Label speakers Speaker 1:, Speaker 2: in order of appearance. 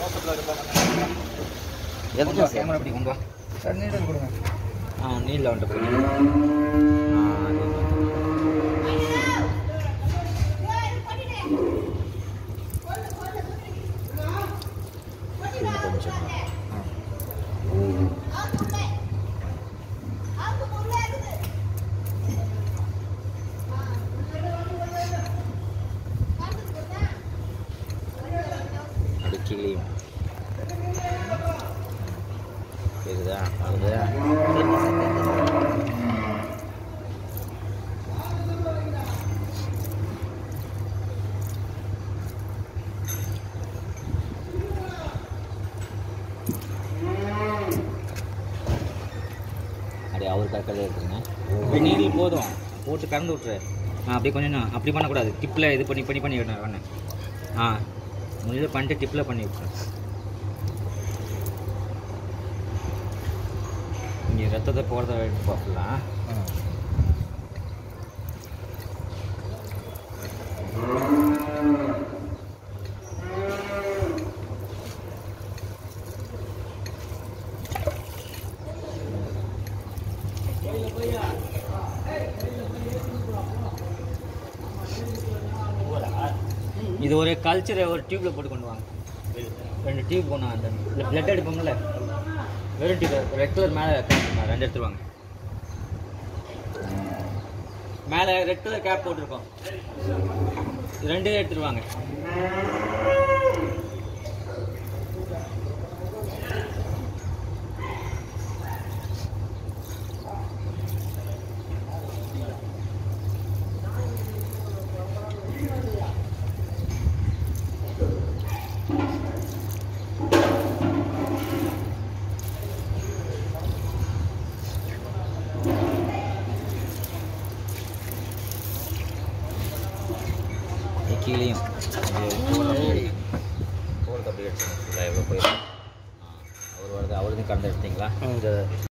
Speaker 1: எதுக்கு sir
Speaker 2: camera இப்படி கொண்டு வா
Speaker 3: சார் நீடல் கொடுங்க
Speaker 2: ஆ நீல வந்துட்டு போய் ஆ அது இன்னும் கொஞ்சம் ஆ அப்படி கீழேயும் தெரியுதா வருதா அப்படியே அவர் கற்கலே இருக்குங்க இப்படி நீடில் போதும் போட்டு கறந்து விட்ரு ஆ அப்படியே கொஞ்சம் இன்னும் அப்படி பண்ணக்கூடாது டிப்பில் இது பண்ணி பண்ணி பண்ணி விடணும் வேணும் ஆ முதல்ல பண்ணிட்டு டிப்பில் பண்ணி விட்ரு இங்கே ரத்தத்தை போகிறத பார்க்கலாம் இது ஒரு கல்ச்சரை ஒரு டியூப்ல போட்டு கொண்டு வாங்க ரெண்டு டியூப் கொண்டு வாங்க அந்த பிளட் எடுப்போம்ல வெறும் டியூப் ரெட் கலர் மேலே ரெண்டு எடுத்துருவாங்க மேலே ரெட் கலர் கேப் போட்டிருக்கோம் இது ரெண்டே எடுத்துருவாங்க இது கீழேயும் தோல் அப்படியே தோல் அப்படியே எடுத்துக்கணும் எவ்வளோ போயிடும் அவர் வருது அவருக்கும் கண்டு எடுத்தீங்களா
Speaker 1: இந்த